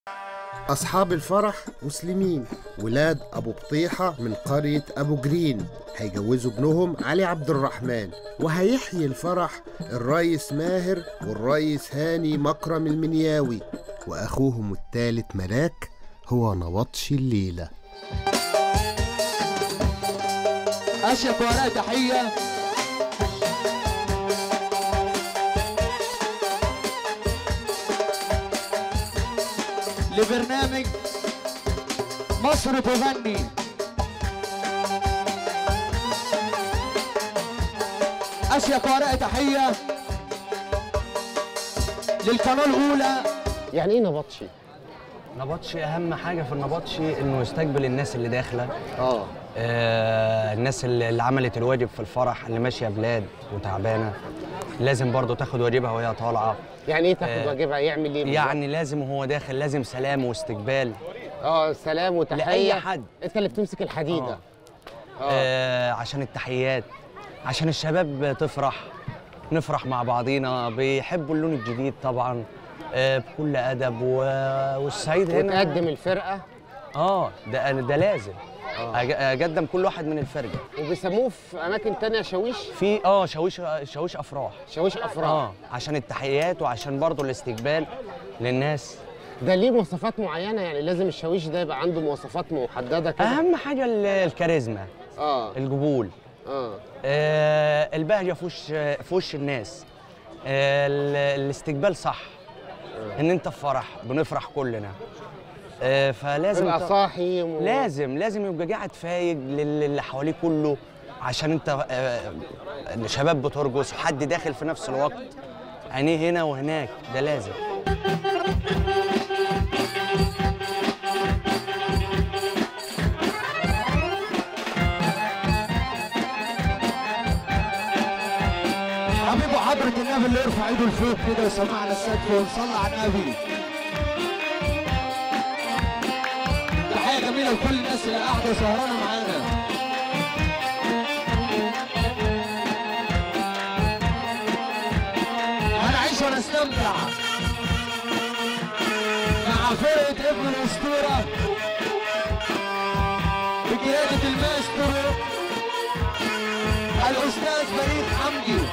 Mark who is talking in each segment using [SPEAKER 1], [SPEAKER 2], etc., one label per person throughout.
[SPEAKER 1] أصحاب الفرح مسلمين ولاد أبو بطيحة من قرية أبو جرين هيجوزوا ابنهم علي عبد الرحمن وهيحيي الفرح الريس ماهر والريس هاني مكرم المنياوي وأخوهم التالت ملاك هو نبطشي الليلة
[SPEAKER 2] اشيك وراء تحيه لبرنامج مصر تغني اشيك وراء تحيه للقناه الاولى
[SPEAKER 1] يعني إيه نبطشي؟
[SPEAKER 3] نبطشي اهم حاجه في النبطشي انه يستقبل الناس اللي داخله
[SPEAKER 1] آه
[SPEAKER 3] آه الناس اللي اللي عملت الواجب في الفرح اللي ماشيه بلاد وتعبانه لازم برضو تاخد واجبها وهي طالعه
[SPEAKER 1] يعني إيه تاخد
[SPEAKER 3] آه،
[SPEAKER 1] واجبها يعمل إيه؟ بالظبط؟
[SPEAKER 3] يعني لازم وهو داخل لازم سلام واستقبال
[SPEAKER 1] آه سلام وتحية
[SPEAKER 3] لأي حد.
[SPEAKER 1] أنت اللي بتمسك الحديدة
[SPEAKER 3] آه. آه عشان التحيات عشان الشباب تفرح نفرح مع بعضينا بيحبوا اللون الجديد طبعا آه بكل ادب و... والسعيد هنا
[SPEAKER 1] وتقدم الفرقة
[SPEAKER 3] اه ده ده لازم أج- اقدم كل واحد من الفرقه
[SPEAKER 1] وبيسموه في أماكن تانية شاويش
[SPEAKER 3] في اه شاويش شاويش افراح
[SPEAKER 1] شاويش أفراح
[SPEAKER 3] اه عشان التحيات وعشان برضو الاستقبال للناس
[SPEAKER 1] ده ليه مواصفات معينة يعني لازم الشاويش ده يبقى عنده مواصفات محددة كده
[SPEAKER 3] اهم حاجه ال- الكاريزما
[SPEAKER 1] اه
[SPEAKER 3] القبول
[SPEAKER 1] اه
[SPEAKER 3] آه البهجه في وش في وش الناس آه ال- الاستقبال صح ان انت في فرح بنفرح كلنا آه فلازم
[SPEAKER 1] تبقى
[SPEAKER 3] ت-
[SPEAKER 1] صاحي و...
[SPEAKER 3] لازم لازم يبقى قاعد فايق لل- اللي حواليه كله عشان انت آه، شباب بترقص وحد داخل في نفس الوقت عينيه هنا وهناك ده لازم
[SPEAKER 2] حبيبه حضرة النبي اللي يرفع ايده لفوق كده ويسمعنا السقف ونصلي على النبي تحية جميلة لكل الناس اللي قاعدة سهرانة معانا هنعيش ونستمتع مع فرقة ابن الأسطورة بقيادة الماسترو الأستاذ فريد حمدي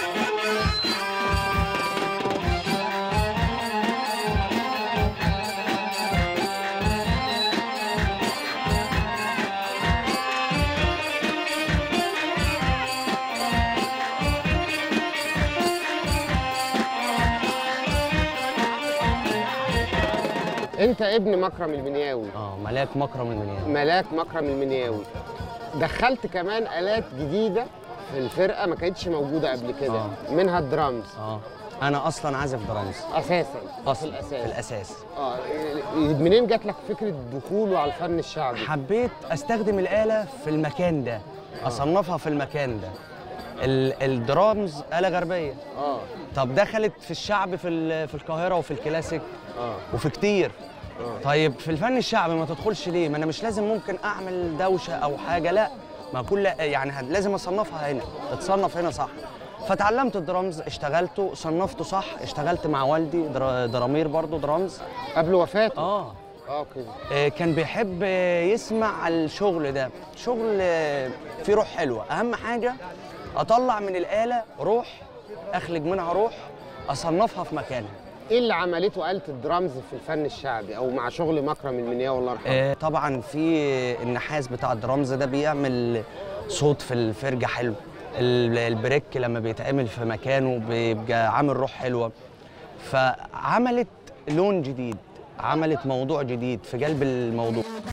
[SPEAKER 1] انت ابن مكرم المنياوي
[SPEAKER 3] اه ملاك مكرم المنيا
[SPEAKER 1] ملاك مكرم المنياوي دخلت كمان آلات جديدة في الفرقة ما كانتش موجودة قبل كده
[SPEAKER 3] آه.
[SPEAKER 1] منها الدرامز
[SPEAKER 3] اه انا اصلا عازف درامز
[SPEAKER 1] اساسا في
[SPEAKER 3] اصلا
[SPEAKER 1] الاساس
[SPEAKER 3] في الاساس
[SPEAKER 1] اه منين جات لك فكره دخوله على الفن الشعبي
[SPEAKER 3] حبيت استخدم الاله في المكان ده اصنفها في المكان ده ال- الدرامز آلة غربية
[SPEAKER 1] اه
[SPEAKER 3] طب دخلت في الشعب في ال- في القاهرة وفي الكلاسيك
[SPEAKER 1] اه
[SPEAKER 3] وفي كتير
[SPEAKER 1] آه.
[SPEAKER 3] طيب في الفن الشعبي ما تدخلش ليه؟ ما انا مش لازم ممكن اعمل دوشه او حاجه لا ما كل يعني هد- لازم اصنفها هنا تتصنف هنا صح فتعلمت الدرامز اشتغلته صنفته صح اشتغلت مع والدي در- درامير برضو درامز
[SPEAKER 1] قبل وفاته
[SPEAKER 3] اه
[SPEAKER 1] اه كده
[SPEAKER 3] آه، كان بيحب آه، يسمع الشغل ده شغل آه، فيه روح حلوه اهم حاجه اطلع من الاله روح اخلق منها روح اصنفها في مكانها
[SPEAKER 1] ايه اللي عملته آلة الدرامز في الفن الشعبي او مع شغل مكرم المنياوي الله يرحمه
[SPEAKER 3] آه، طبعا في النحاس بتاع الدرامز ده بيعمل صوت في الفرجة حلو ال- البريك لما بيتعمل في مكانه بيبقى عامل روح حلوة فعملت لون جديد عملت موضوع جديد في قلب الموضوع